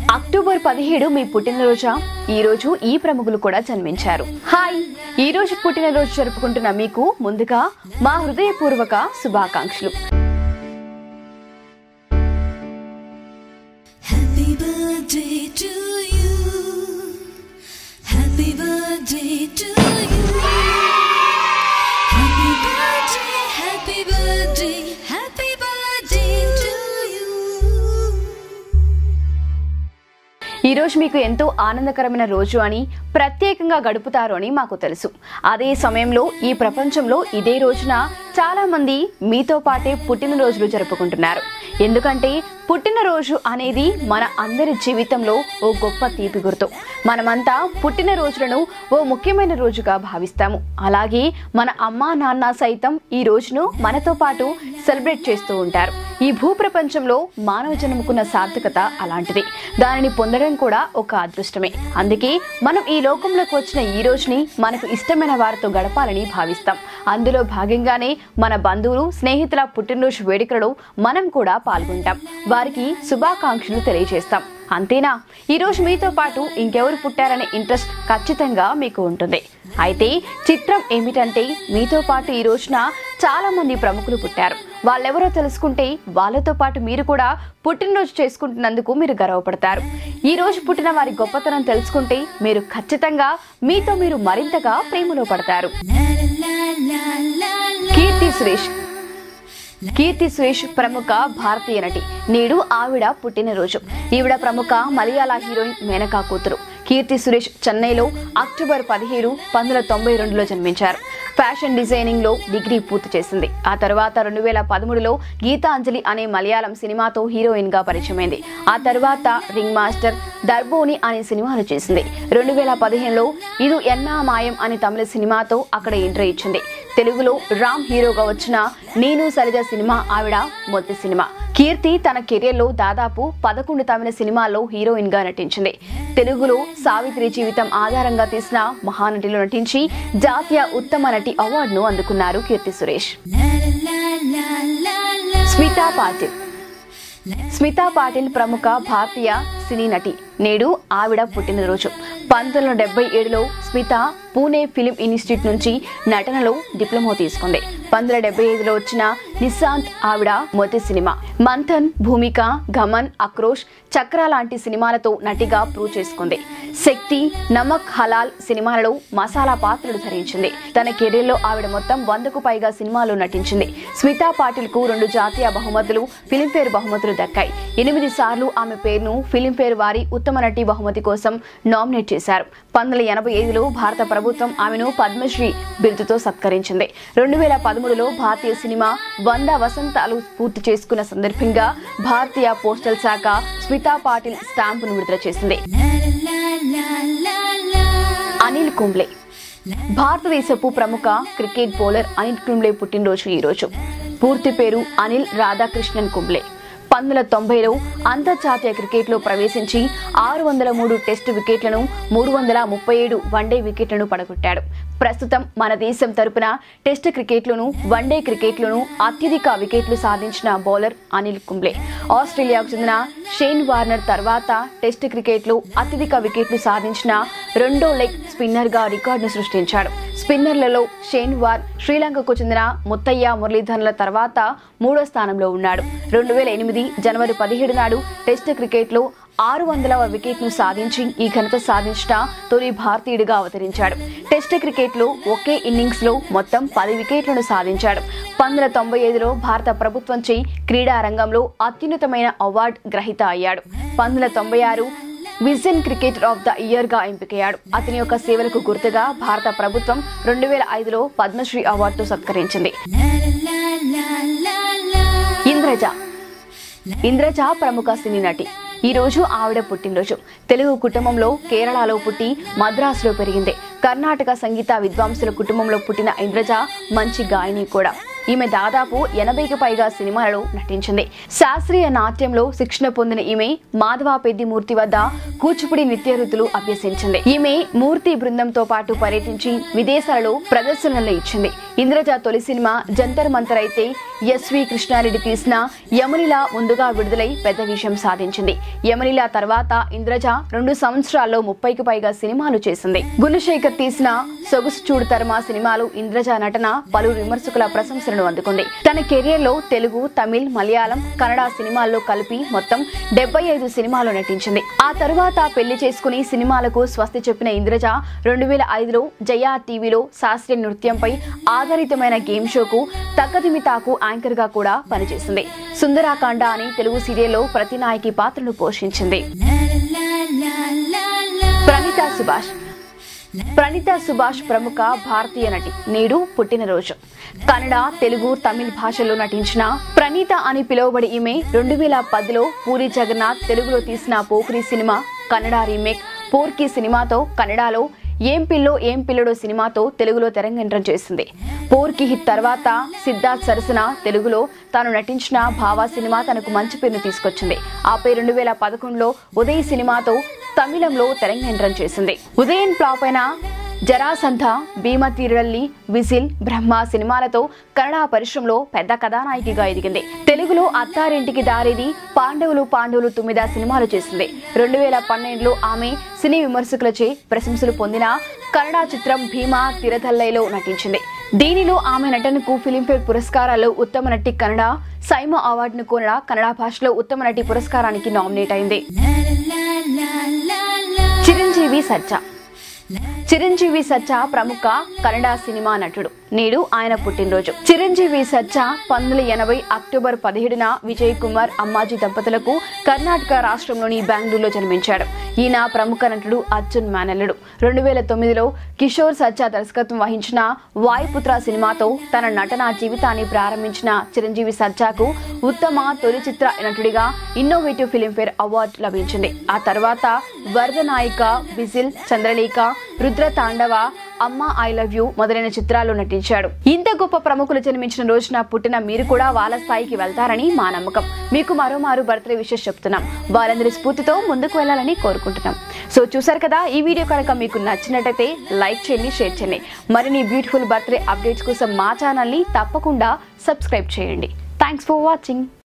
October పదిహేడు మీ పుట్టినరోజా ఈ రోజు ఈ ప్రముఖులు కూడా జన్మించారు హాయ్ ఈ రోజు పుట్టినరోజు జరుపుకుంటున్న మీకు ముందుగా మా హృదయపూర్వక శుభాకాంక్షలు Happy birthday to you. Happy birthday to you. Happy birthday, happy birthday, happy birthday to you. ఈ రోజు మీకు ఎంతో ఆనందకరమైన రోజు అని ప్రత్యేకంగా గడుపుతారు అని మాకు తెలుసు అదే సమయంలో ఈ ప్రపంచంలో ఇదే రోజున చాలా మంది మీతో పాటే పుట్టినరోజులు జరుపుకుంటున్నారు ఎందుకంటే పుట్టినరోజు అనేది మన అందరి జీవితంలో ఓ గొప్ప తీపి గుర్తు మనమంతా పుట్టినరోజులను ఓ ముఖ్యమైన రోజుగా భావిస్తాము అలాగే మన అమ్మా నాన్న సైతం ఈ రోజును మనతో పాటు సెలబ్రేట్ చేస్తూ ఉంటారు ఈ భూప్రపంచంలో మానవ జన్మకున్న సార్థకత అలాంటిది దానిని పొందడం కూడా ఒక అదృష్టమే అందుకే మనం ఈ లోకంలోకి వచ్చిన ఈ రోజుని మనకు ఇష్టమైన వారితో గడపాలని భావిస్తాం అందులో భాగంగానే మన బంధువులు స్నేహితుల పుట్టినరోజు వేడుకలలో మనం కూడా పాల్గొంటాం వారికి శుభాకాంక్షలు తెలియజేస్తాం అంతేనా ఈరోజు మీతో పాటు ఇంకెవరు పుట్టారనే ఇంట్రెస్ట్ ఖచ్చితంగా మీకు ఉంటుంది అయితే చిత్రం ఏమిటంటే మీతో పాటు ఈ రోజున చాలా మంది ప్రముఖులు పుట్టారు వాళ్ళెవరో తెలుసుకుంటే వాళ్ళతో పాటు మీరు కూడా పుట్టినరోజు చేసుకుంటున్నందుకు మీరు గర్వపడతారు ఈ రోజు పుట్టిన వారి గొప్పతనం తెలుసుకుంటే మీరు ఖచ్చితంగా మీతో మీరు మరింతగా ప్రేమలో పడతారు La la la la la. కీర్తి సురేష్ కీర్తి సురేష్ ప్రముఖ భారతీయ నటి నేడు ఆవిడ పుట్టినరోజు ఈవిడ ప్రముఖ మలయాళ హీరోయిన్ మేనకా కూతురు కీర్తి సురేష్ చెన్నైలో అక్టోబర్ పదిహేడు పంతొమ్మిది తొంభై రెండులో జన్మించారు ఫ్యాషన్ డిజైనింగ్ లో డిగ్రీ పూర్తి చేసింది ఆ తర్వాత రెండు వేల పదమూడులో గీతాంజలి అనే మలయాళం సినిమాతో హీరోయిన్ గా పరిచయమైంది ఆ తర్వాత రింగ్ మాస్టర్ దర్బోని అనే సినిమాలు చేసింది రెండు వేల పదిహేనులో ఇది ఎన్నా మాయం అనే తమిళ సినిమాతో అక్కడ ఎంట్రీ ఇచ్చింది తెలుగులో రామ్ హీరోగా వచ్చిన నేను సరిజ సినిమా ఆవిడ మొదటి సినిమా కీర్తి తన కెరీర్లో దాదాపు పదకొండు తమిళ సినిమాల్లో హీరోయిన్ గా నటించింది తెలుగులో సావిత్రి జీవితం ఆధారంగా తీసిన మహానటిలో నటించి జాతీయ ఉత్తమ నటి అవార్డును అందుకున్నారు కీర్తి Suresh La la la la la. Smita Patil Smita Patil ప్రముఖ భారతీయ సినీ నటి నేడు ఆవిడ పుట్టినరోజు పంతొమ్మిది వందల డెబ్బై ఏడులో స్మిత పూణే ఫిలిం ఇన్స్టిట్యూట్ నుంచి నటనలో డిప్లొమా తీసుకుంది పంతొమ్మిది వందల డెబ్బై ఐదులో వచ్చిన నిశాంత్ ఆవిడ మొదటి సినిమా మంథన్ భూమిక గమన్ అక్రోష్ చక్ర లాంటి సినిమాలతో నటిగా ప్రూవ్ చేసుకుంది శక్తి నమక్ హలాల్ సినిమాలలో మసాలా పాత్రలు ధరించింది తన కెరీర్లో ఆవిడ మొత్తం వందకు పైగా సినిమాల్లో నటించింది స్మితా పాటిల్ కు రెండు జాతీయ బహుమతులు ఫిలింఫేర్ బహుమతులు దక్కాయి ఎనిమిది సార్లు ఆమె పేరును ఫిలింఫేర్ వారి ఉత్తమ నటి బహుమతి కోసం నామినేట్ చేశారు పంతొమ్మిది ఎనభై ఐదులో భారత ప్రభుత్వం ఆమెను పద్మశ్రీ బిరుదుతో సత్కరించింది రెండు వేల పదమూడులో భారతీయ సినిమా వంద వసంతాలు పూర్తి చేసుకున్న సందర్భంగా భారతీయ పోస్టల్ శాఖ స్మితా పాటిల్ స్టాంపును విడుదల చేసింది La la la la la. Anil Kumble భారతదేశపు ప్రముఖ క్రికెట్ బౌలర్ అనిల్ కుంబ్లే పుట్టినరోజు ఈ రోజు పూర్తి పేరు అనిల్ రాధాకృష్ణన్ కుంబ్లే పంతొమ్మిది వందల తొంభైలో అంతర్జాతీయ క్రికెట్లో ప్రవేశించి ఆరు వందల మూడు టెస్టు వికెట్లను మూడు వందల ముప్పై ఏడు వన్డే వికెట్లను పడగొట్టాడు ప్రస్తుతం మన దేశం తరపున టెస్ట్ క్రికెట్లోను వన్డే క్రికెట్లోను అత్యధిక వికెట్లు సాధించిన బౌలర్ అనిల్ కుంబ్లే ఆస్ట్రేలియాకు చెందిన షేన్ వార్నర్ తర్వాత టెస్ట్ క్రికెట్లో అత్యధిక వికెట్లు సాధించిన రెండో లెగ్ స్పిన్నర్ గా రికార్డును సృష్టించాడు స్పిన్నర్లలో షేన్ వార్ శ్రీలంకకు చెందిన ముత్తయ్య మురళీధరన్ల తర్వాత మూడో స్థానంలో ఉన్నాడు రెండు వేల ఎనిమిది జనవరి పదిహేడు నాడు టెస్ట్ క్రికెట్లో ఆరు వందలవ వికెట్ను సాధించి ఈ ఘనత సాధించిన తొలి భారతీయుడిగా అవతరించాడు టెస్ట్ క్రికెట్లో ఒకే ఇన్నింగ్స్ లో మొత్తం పది వికెట్లను సాధించాడు పంతొమ్మిది వందల తొంభై ఐదులో భారత ప్రభుత్వంచే క్రీడా రంగంలో అత్యున్నతమైన అవార్డు గ్రహీత అయ్యాడు పంతొమ్మిది వందల తొంభై ఆరు Wisden cricketer of the year గా ఎంపికయ్యాడు అతని యొక్క సేవలకు గుర్తుగా భారత ప్రభుత్వం రెండు వేల ఐదులో పద్మశ్రీ అవార్డుతో సత్కరించింది La la la la la. Indraja Indraja ప్రముఖ సినీ నటి ఈ రోజు ఆవిడ పుట్టినరోజు తెలుగు కుటుంబంలో కేరళలో పుట్టి మద్రాసులో పెరిగింది కర్ణాటక సంగీత విద్వాంసుల కుటుంబంలో పుట్టిన ఇంద్రజ మంచి గాయని కూడా ఈమె దాదాపు ఎనభైకి పైగా సినిమాలలో నటించింది శాస్త్రీయ నాట్యంలో శిక్షణ పొందిన ఈమె మాధవ పెద్దిమూర్తి వద్ద కూచిపూడి నృత్య రుతులు అభ్యసించింది ఈమె మూర్తి బృందంతో పాటు పర్యటించి విదేశాలలో ప్రదర్శనలు ఇచ్చింది ఇంద్రజ తొలి సినిమా జంతర్ మంతర్ అయితే ఎస్వి కృష్ణారెడ్డి తీసిన యమునిల ముందుగా విడుదలై పెద్ద విషయం సాధించింది యమునిల తర్వాత ఇంద్రజ రెండు సంవత్సరాల్లో ముప్పైకి పైగా సినిమాలు చేసింది గుణశేఖర్ తీసిన సొగసు చూడు తర్మా సినిమాలు ఇంద్రజ నటన పలు విమర్శకుల ప్రశంసలను అందుకుంది తన కెరియర్ లో తెలుగు తమిళ్ మలయాళం కన్నడ సినిమాల్లో కలిపి మొత్తం డెబ్బై ఐదు సినిమాలు నటించింది ఆ తరువాత పెళ్లి చేసుకుని సినిమాలకు స్వస్తి చెప్పిన ఇంద్రజ రెండు వేల ఐదులో జయా టీవీలో శాస్త్రీయ నృత్యంపై ఆధారితమైన గేమ్ షోకు తక్కదిమితాకు యాంకర్ గా కూడా పనిచేసింది సుందరాకాండ అని తెలుగు సీరియల్లో ప్రతినాయకి పాత్రను పోషించింది La la la la la. Praneetha Subhash Praneetha Subhash ప్రముఖ భారతీయ నటి నేడు పుట్టినరోజు కన్నడ తెలుగు తమిళ్ భాషల్లో నటించిన ప్రణీత అని పిలువబడి ఈమె రెండు వేల పదిలో పూరి జగన్నాథ్ తెలుగులో తీసిన పోఖ్రి సినిమా కన్నడ రీమేక్ పోర్కి సినిమాతో కన్నడలో ఏం పిల్లో ఏం పిల్లడో సినిమాతో తెలుగులో తెరంగేట్రం చేసింది పోర్కి హిట్ తర్వాత సిద్ధార్థ్ సరసన తెలుగులో తాను నటించిన భావా సినిమా తనకు మంచి పేరును తీసుకొచ్చింది ఆపై రెండు వేల పదకొండులో ఉదయ్ సినిమాతో తమిళంలో తెరంగేట్రం చేసింది ఉదయన్ ఫ్లాప్ అయిన జరాసంధ భీమతీరల్లి విజిల్ బ్రహ్మ సినిమాలతో కన్నడ పరిశ్రమలో పెద్ద కథానాయికగా ఎదిగింది తెలుగులో అత్తారింటికి దారేది పాండవులు పాండవులు తొమ్మిద సినిమాలు చేసింది రెండు వేల పన్నెండులో ఆమె సినీ విమర్శకులచే ప్రశంసలు పొందిన కన్నడ చిత్రం భీమా తిరథల్లైలో నటించింది దీనిలో ఆమె నటనకు ఫిలింఫేర్ పురస్కారాల్లో ఉత్తమ నటి కన్నడ సైమో అవార్డును కూడా కన్నడ భాషలో ఉత్తమ నటి పురస్కారానికి నామినేట్ అయింది La la la la la. Chiranjeevi Sajja Chiranjeevi Sajja ప్రముఖ కన్నడ సినిమా నటుడు నేడు ఆయన పుట్టినరోజు చిరంజీవి సజ్జా పంతొమ్మిది ఎనభై అక్టోబర్ పదిహేడున విజయ్ కుమార్ అమ్మాజీ దంపతులకు కర్ణాటక రాష్ట్రంలోని బెంగళూరులో జన్మించాడు ఈయన ప్రముఖ నటుడు అర్జున్ మేనల్లుడు రెండు వేల తొమ్మిదిలో కిషోర్ సజ్జా దర్శకత్వం వహించిన వాయుపుత్ర సినిమాతో తన నటన జీవితాన్ని ప్రారంభించిన చిరంజీవి సజ్జాకు ఉత్తమ తొలి చిత్ర నటుడిగా ఇన్నోవేటివ్ ఫిలింఫేర్ అవార్డు లభించింది ఆ తర్వాత వరద నాయిక విజిల్ చంద్రలేఖ రుద్ర తాండవ అమ్మ ఐ లవ్ యూ మొదలైన చిత్రాల్లో నటించాడు ఇంత గొప్ప ప్రముఖులు జన్మించిన రోజున పుట్టిన మీరు కూడా వాళ్ళ స్థాయికి వెళ్తారని మా నమ్మకం మీకు మరోమారు బర్త్డే విషయం చెప్తున్నాం వారందరి స్ఫూర్తితో ముందుకు వెళ్ళాలని కోరుకుంటున్నాం సో చూసారు కదా ఈ వీడియో కనుక మీకు నచ్చినట్టయితే లైక్ చేయండి షేర్ చేయండి మరిన్ని బ్యూటిఫుల్ బర్త్డే అప్డేట్స్ కోసం మా ఛానల్ని తప్పకుండా సబ్స్క్రైబ్ చేయండి థ్యాంక్స్ ఫర్ వాచింగ్